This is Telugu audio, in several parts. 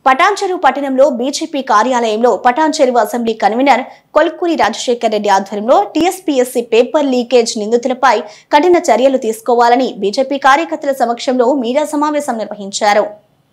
పటాన్చెరు పట్టణంలో బీజేపీ కార్యాలయంలో పటాన్చెరు అసెంబ్లీ కన్వీనర్ కొల్కూరి రాజశేఖర్ రెడ్డి ఆధ్వర్యంలో టీఎస్పీఎస్సీ పేపర్ లీకేజ్ నిందితులపై కఠిన చర్యలు తీసుకోవాలని బీజేపీ కార్యకర్తల సమక్షంలో మీడియా సమావేశం నిర్వహించారు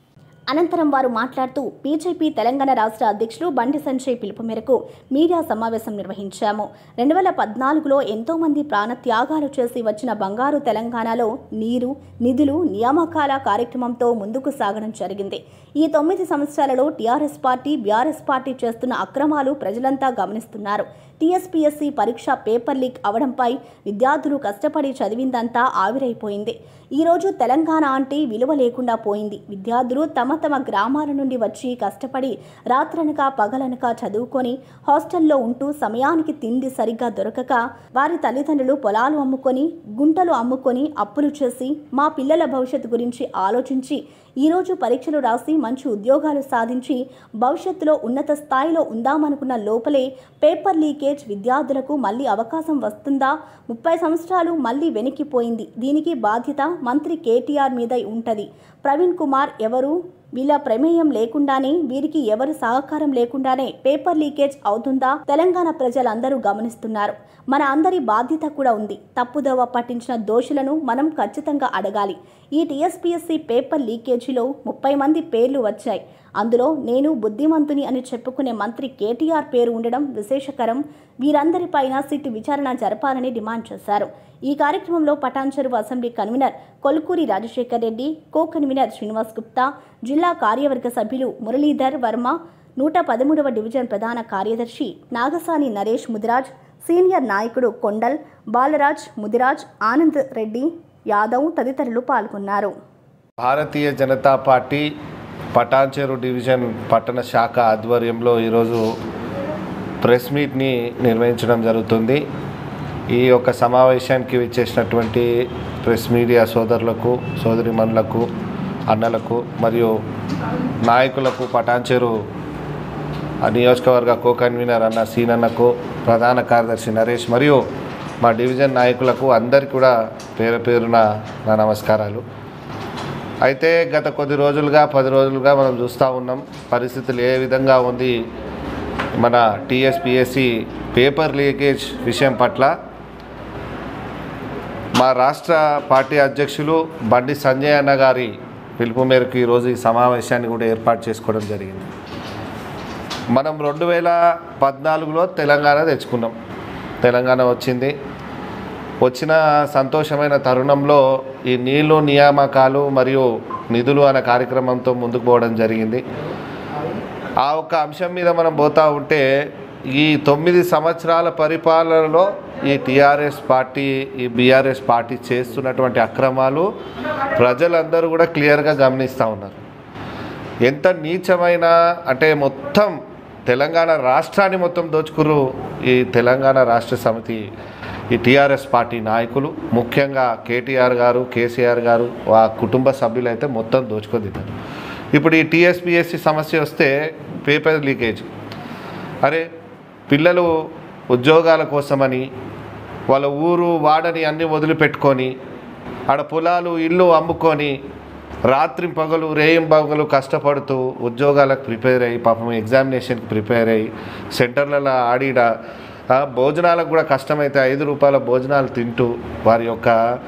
అనంతరం వారు మాట్లాడుతూ బీజేపీ తెలంగాణ రాష్ట్ర అధ్యక్షులు బండి సంజయ్ పిలుపు మేరకు మీడియా సమావేశం నిర్వహించాము రెండు వేల పద్నాలుగులో ఎంతో మంది ప్రాణ త్యాగాలు చేసి వచ్చిన బంగారు తెలంగాణలో నీరు నిధులు నియామకాల కార్యక్రమంతో ముందుకు సాగడం జరిగింది ఈ తొమ్మిది సంవత్సరాలలో టీఆర్ఎస్ పార్టీ బీఆర్ఎస్ పార్టీ చేస్తున్న అక్రమాలు ప్రజలంతా గమనిస్తున్నారు టీఎస్పీఎస్సీ పరీక్ష పేపర్ లీక్ అవడంపై విద్యార్థులు కష్టపడి చదివిందంతా ఆవిరైపోయింది ఈరోజు తెలంగాణ అంటే విలువ లేకుండా పోయింది విద్యార్థులు తమ తమ గ్రామాల నుండి వచ్చి కష్టపడి రాత్రనక పగలనక చదువుకొని హాస్టల్లో ఉంటూ సమయానికి తిండి సరిగ్గా దొరకక వారి తల్లిదండ్రులు పొలాలు అమ్ముకొని గుంటలు అమ్ముకొని అప్పులు చేసి మా పిల్లల భవిష్యత్తు గురించి ఆలోచించి ఈరోజు పరీక్షలు రాసి మంచి ఉద్యోగాలు సాధించి భవిష్యత్తులో ఉన్నత స్థాయిలో ఉందామనుకున్న లోపలే పేపర్ లీకేజ్ విద్యార్థులకు మళ్ళీ అవకాశం వస్తుందా ముప్పై సంవత్సరాలు మళ్ళీ వెనక్కిపోయింది దీనికి బాధ్యత మంత్రి కేటీఆర్ మీద ఉంటది ప్రవీణ్ కుమార్ ఎవరు వీళ్ళ ప్రమేయం లేకుండానే వీరికి ఎవరి సహకారం లేకుండానే పేపర్ లీకేజ్ అవుతుందా తెలంగాణ ప్రజలందరూ గమనిస్తున్నారు మన అందరి బాధ్యత కూడా ఉంది తప్పుదోవ పట్టించిన దోషులను మనం ఖచ్చితంగా అడగాలి ఈ టీఎస్పీఎస్సీ పేపర్ లీకేజీలో ముప్పై మంది పేర్లు వచ్చాయి అందులో నేను బుద్ధిమంతుని అని చెప్పుకునే మంత్రి కేటీఆర్ పేరు ఉండడం విశేషకరం వీరందరిపైన సిట్ విచారణ జరపాలని డిమాండ్ చేశారు ఈ కార్యక్రమంలో Patancheruvu assembly convener Kolkuri Rajasekhar Reddy co convener Srinivas Gupta జిల్లా కార్యవర్గ సభ్యులు మురళీధర్ వర్మ నూట పదమూడవ డివిజన్ ప్రధాన కార్యదర్శి నాగసాని నరేష్ ముదిరాజ్ సీనియర్ నాయకుడు కొండల్ బాలరాజ్ ముదిరాజ్ ఆనంద్ రెడ్డి యాదవ్ తదితరులు పాల్గొన్నారు భారతీయ జనతా పార్టీ పటాన్చెరు డివిజన్ పట్టణ శాఖ ఆధ్వర్యంలో ఈరోజు ప్రెస్ మీట్ని నిర్వహించడం జరుగుతుంది ఈ యొక్క సమావేశానికి విచ్చేసినటువంటి ప్రెస్ మీడియా సోదరులకు సోదరిమణులకు అన్నలకు మరియు నాయకులకు పటాన్చెరు ఆ నియోజకవర్గ కో కన్వీనర్ అన్న సీనన్నకు ప్రధాన కార్యదర్శి నరేష్ మరియు మా డివిజన్ నాయకులకు అందరికీ కూడా పేరు పేరున నా నమస్కారాలు అయితే గత కొద్ది రోజులుగా పది రోజులుగా మనం చూస్తూ ఉన్నాం పరిస్థితులు ఏ విధంగా ఉంది మన టీఎస్పిఎస్సి పేపర్ లీకేజ్ విషయం పట్ల మా రాష్ట్ర పార్టీ అధ్యక్షులు బండి సంజయ్ అన్న గారి పిలుపు మేరకు ఈరోజు ఈ సమావేశాన్ని కూడా ఏర్పాటు చేసుకోవడం జరిగింది మనం రెండు వేల పద్నాలుగులో తెలంగాణ తెచ్చుకున్నాం తెలంగాణ వచ్చింది వచ్చిన సంతోషమైన తరుణంలో ఈ నీళ్లు నియామకాలు మరియు నిధులు అనే కార్యక్రమంతో ముందుకు పోవడం జరిగింది ఆ ఒక్క అంశం మీద మనం పోతూ ఉంటే ఈ తొమ్మిది సంవత్సరాల పరిపాలనలో ఈ టీఆర్ఎస్ పార్టీ ఈ బీఆర్ఎస్ పార్టీ చేస్తున్నటువంటి అక్రమాలు ప్రజలందరూ కూడా క్లియర్గా గమనిస్తూ ఉన్నారు ఎంత నీచమైన అంటే మొత్తం తెలంగాణ రాష్ట్రాన్ని మొత్తం దోచుకురు ఈ తెలంగాణ రాష్ట్ర సమితి ఈ టీఆర్ఎస్ పార్టీ నాయకులు ముఖ్యంగా కేటీఆర్ గారు కేసీఆర్ గారు ఆ కుటుంబ సభ్యులు అయితే మొత్తం దోచుకొని తిన్నారు ఇప్పుడు ఈ టీఎస్పిఎస్సి సమస్య వస్తే పేపర్ లీకేజ్ అరే పిల్లలు ఉద్యోగాల కోసమని వాళ్ళ ఊరు వాడని అన్నీ వదిలిపెట్టుకొని ఆడ పొలాలు ఇల్లు అమ్ముకొని రాత్రి పగలు రేయం పగలు కష్టపడుతూ ఉద్యోగాలకు ప్రిపేర్ అయ్యి పాపం ఎగ్జామినేషన్కి ప్రిపేర్ అయ్యి సెంటర్లలో ఆడిడ ఆ, భోజనాలకు కూడా కష్టమైతే ఐదు రూపాయల భోజనాలు తింటూ వారి యొక్క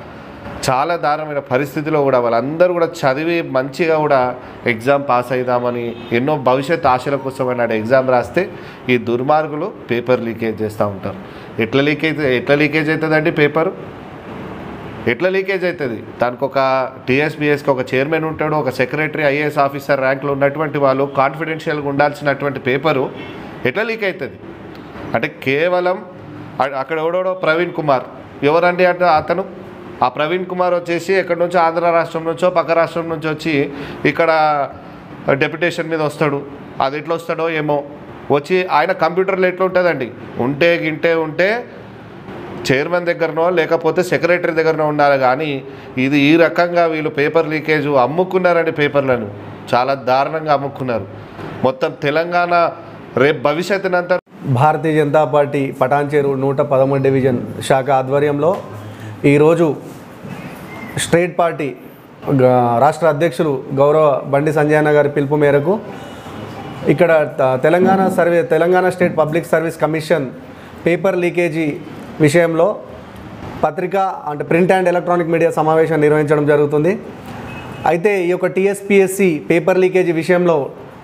చాలా దారుణమైన పరిస్థితిలో కూడా వాళ్ళందరూ కూడా చదివి మంచిగా కూడా ఎగ్జామ్ పాస్ అయిదామని ఎన్నో భవిష్యత్ ఆశల కోసమైన ఎగ్జామ్ రాస్తే ఈ దుర్మార్గులు పేపర్ లీకేజ్ చేస్తూ ఉంటారు ఎట్లా లీకేజ్ ఎట్లా లీకేజ్ అవుతుందండి పేపరు ఎట్లా లీకేజ్ అవుతుంది దానికి ఒక టీఎస్బిఎస్కి ఒక చైర్మన్ ఉంటాడు ఒక సెక్రటరీ ఐఏఎస్ ఆఫీసర్ ర్యాంక్లో ఉన్నటువంటి వాళ్ళు కాన్ఫిడెన్షియల్గా ఉండాల్సినటువంటి పేపరు ఎట్లా లీక్ అవుతుంది అంటే కేవలం అ- అక్కడ ఎవడోడో ప్రవీణ్ కుమార్ ఎవరండి అంటే అతను ఆ ప్రవీణ్ కుమార్ వచ్చేసి ఎక్కడి నుంచో ఆంధ్ర రాష్ట్రం నుంచో పక్క రాష్ట్రం నుంచి వచ్చి ఇక్కడ డెప్యుటేషన్ మీద వస్తాడు అది ఎట్లా వస్తాడో ఏమో వచ్చి ఆయన కంప్యూటర్లో ఎట్లా ఉంటుందండి ఉంటే గింటే ఉంటే చైర్మన్ దగ్గరనో లేకపోతే సెక్రటరీ దగ్గరనో ఉండాలి కానీ ఇది ఈ రకంగా వీళ్ళు పేపర్ లీకేజ్ అమ్ముకున్నారండి పేపర్లను చాలా దారుణంగా అమ్ముకున్నారు మొత్తం తెలంగాణ రేపు భవిష్యత్తునంతా భారతీయ జనతా పార్టీ పటాన్చేరు నూట పదమూడు డివిజన్ శాఖ ఆధ్వర్యంలో ఈరోజు స్ట్రేట్ పార్టీ గ- రాష్ట్ర అధ్యక్షులు గౌరవ బండి సంజయ్ అన్న గారి పిలుపు మేరకు ఇక్కడ త- Telangana survey Telangana state public service commission paper leakage విషయంలో పత్రిక అంటే ప్రింట్ అండ్ ఎలక్ట్రానిక్ మీడియా సమావేశం నిర్వహించడం జరుగుతుంది అయితే ఈ యొక్క టీఎస్పిఎస్సి పేపర్ లీకేజీ విషయంలో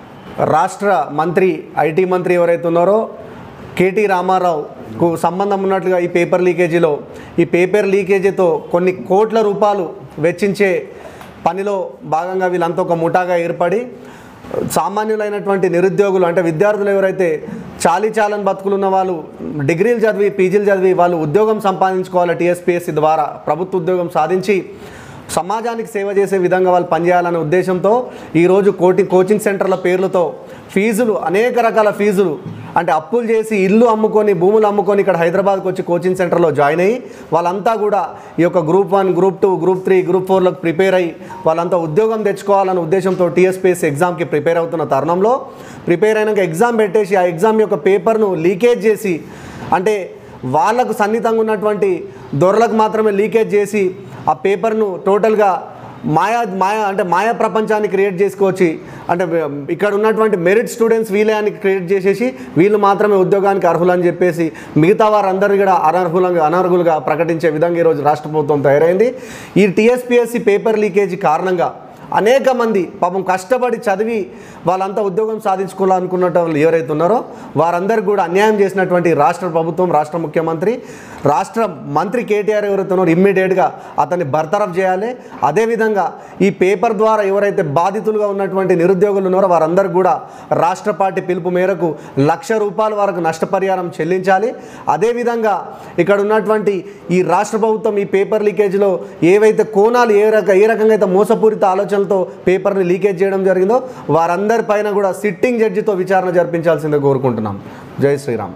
రాష్ట్ర మంత్రి ఐటీ మంత్రి ఎవరైతే ఉన్నారో కేటీ రామారావుకు సంబంధం ఉన్నట్లుగా ఈ పేపర్ లీకేజీలో ఈ పేపర్ లీకేజీతో కొన్ని కోట్ల రూపాయలు వెచ్చించే పనిలో భాగంగా వీళ్ళంతా ఒక ముఠాగా ఏర్పడి సామాన్యులైనటువంటి నిరుద్యోగులు అంటే విద్యార్థులు ఎవరైతే చాలీ చాలని బతుకులున్న వాళ్ళు డిగ్రీలు చదివి పీజీలు చదివి వాళ్ళు ఉద్యోగం సంపాదించుకోవాలి టీఎస్పీఎస్సీ ద్వారా ప్రభుత్వ ఉద్యోగం సాధించి సమాజానికి సేవ చేసే విధంగా వాళ్ళు పనిచేయాలనే ఉద్దేశంతో ఈరోజు కోటి కోచింగ్ సెంటర్ల పేర్లతో ఫీజులు అనేక రకాల ఫీజులు అంటే అప్పులు చేసి ఇల్లు అమ్ముకొని భూములు అమ్ముకొని ఇక్కడ హైదరాబాద్కి వచ్చి కోచింగ్ సెంటర్లో జాయిన్ అయ్యి వాళ్ళంతా కూడా ఈ యొక్క group one group two group three group ఫోర్లకు ప్రిపేర్ అయ్యి వాళ్ళంతా ఉద్యోగం తెచ్చుకోవాలనే ఉద్దేశంతో టీఎస్పీఎస్ ఎగ్జామ్కి ప్రిపేర్ అవుతున్న తరుణంలో ప్రిపేర్ అయినాక ఎగ్జామ్ పెట్టేసి ఆ ఎగ్జామ్ యొక్క పేపర్ను లీకేజ్ చేసి అంటే వాళ్ళకు సన్నిహితంగా ఉన్నటువంటి దొరలకు మాత్రమే లీకేజ్ చేసి ఆ పేపర్ను టోటల్గా మాయా మాయా అంటే మాయా ప్రపంచాన్ని క్రియేట్ చేసుకొచ్చి అంటే ఇక్కడ ఉన్నటువంటి మెరిట్ స్టూడెంట్స్ వీలే అని క్రియేట్ చేసేసి వీళ్ళు మాత్రమే ఉద్యోగానికి అర్హులని చెప్పేసి మిగతా వారందరూ కూడా అనర్హులంగా అనర్హులుగా ప్రకటించే విధంగా ఈరోజు రాష్ట్ర ప్రభుత్వం తయారైంది ఈ టీఎస్పీఎస్సీ పేపర్ లీకేజీ కారణంగా అనేక మంది పాపం కష్టపడి చదివి వాళ్ళంతా ఉద్యోగం సాధించుకోవాలనుకున్న వాళ్ళు ఎవరైతే ఉన్నారో వారందరికీ కూడా అన్యాయం చేసినటువంటి రాష్ట్ర ప్రభుత్వం రాష్ట్ర ముఖ్యమంత్రి రాష్ట్ర మంత్రి కేటీఆర్ ఎవరైతే ఉన్నారో ఇమ్మీడియట్గా అతన్ని బర్తరఫ్ చేయాలి అదేవిధంగా ఈ పేపర్ ద్వారా ఎవరైతే బాధితులుగా ఉన్నటువంటి నిరుద్యోగులు ఉన్నారో వారందరికీ కూడా రాష్ట్ర పార్టీ పిలుపు మేరకు లక్ష రూపాయల వరకు నష్టపరిహారం చెల్లించాలి అదేవిధంగా ఇక్కడ ఉన్నటువంటి ఈ రాష్ట్ర ప్రభుత్వం ఈ పేపర్ లీకేజ్లో ఏవైతే కోణాలు ఏ రక ఏ రకంగా అయితే మోసపూరిత ఆలోచనలతో పేపర్ని లీకేజ్ చేయడం జరిగిందో వారందరి పైన కూడా సిట్టింగ్ జడ్జితో విచారణ జరిపించాల్సిందే కోరుకుంటున్నాం జై శ్రీరామ్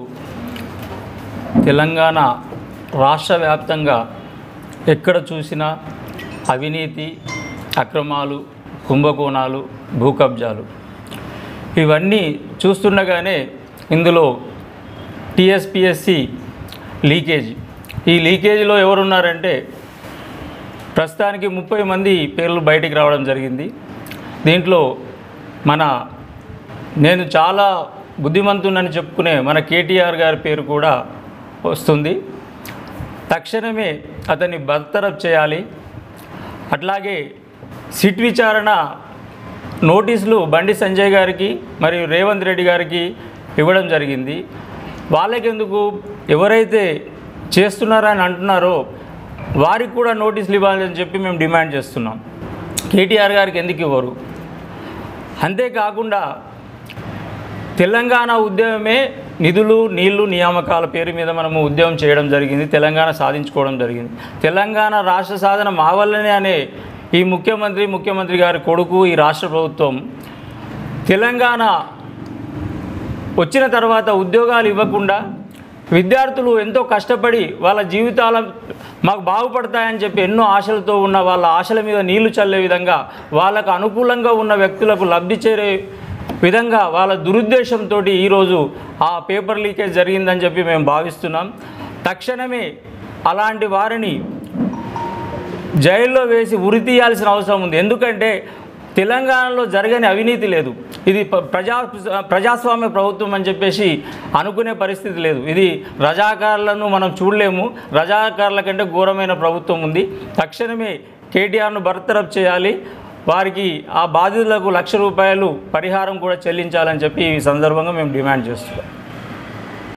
తెలంగాణ రాష్ట్ర వ్యాప్తంగా ఎక్కడ చూసినా అవినీతి అక్రమాలు కుంభకోణాలు భూ కబ్జాలు ఇవన్నీ చూస్తుండగానే ఇందులో టిఎస్పిఎస్సి లీకేజీ ఈ లీకేజీలో ఎవరున్నారంటే ప్రస్తుతానికి ముప్పై మంది పేర్లు బయటికి రావడం జరిగింది దీంట్లో మన నేను చాలా బుద్ధిమంతునని చెప్పుకునే మన కేటీఆర్ గారి పేరు కూడా వస్తుంది తక్షణమే అతన్ని బర్తరఫ్ చేయాలి అట్లాగే సిట్ విచారణ నోటీసులు బండి సంజయ్ గారికి మరియు రేవంత్ రెడ్డి గారికి ఇవ్వడం జరిగింది వాళ్ళకెందుకు ఎవరైతే చేస్తున్నారని అంటున్నారో వారికి కూడా నోటీసులు ఇవ్వాలని చెప్పి మేము డిమాండ్ చేస్తున్నాం కేటీఆర్ గారికి ఎందుకు ఇవ్వరు అంతేకాకుండా తెలంగాణ ఉద్యమమే నిధులు నీళ్లు నియామకాల పేరు మీద మనము ఉద్యమం చేయడం జరిగింది తెలంగాణ సాధించుకోవడం జరిగింది తెలంగాణ రాష్ట్ర సాధన మా వల్లనే అనే ఈ ముఖ్యమంత్రి ముఖ్యమంత్రి గారి కొడుకు ఈ రాష్ట్ర ప్రభుత్వం తెలంగాణ వచ్చిన తర్వాత ఉద్యోగాలు ఇవ్వకుండా విద్యార్థులు ఎంతో కష్టపడి వాళ్ళ జీవితాల మాకు బాగుపడతాయని చెప్పి ఎన్నో ఆశలతో ఉన్న వాళ్ళ ఆశల మీద నీళ్లు చల్లే విధంగా వాళ్ళకు అనుకూలంగా ఉన్న వ్యక్తులకు లబ్ధి చేరే విధంగా వాళ్ళ దురుద్దేశంతో ఈరోజు ఆ పేపర్ లీకేజ్ జరిగిందని చెప్పి మేము భావిస్తున్నాం తక్షణమే అలాంటి వారిని జైల్లో వేసి ఉరి తీయాల్సిన అవసరం ఉంది ఎందుకంటే తెలంగాణలో జరగని అవినీతి లేదు ఇది ప- ప్రజా ప్రజాస్వామ్య ప్రభుత్వం అని చెప్పేసి అనుకునే పరిస్థితి లేదు ఇది రజాకారులను మనం చూడలేము రజాకారుల కంటే ఘోరమైన ప్రభుత్వం ఉంది తక్షణమే కేటీఆర్ను బర్తరఫ్ చేయాలి వారికి ఆ బాధితులకు లక్ష రూపాయలు పరిహారం కూడా చెల్లించాలని చెప్పి ఈ సందర్భంగా మేము డిమాండ్ చేస్తున్నాం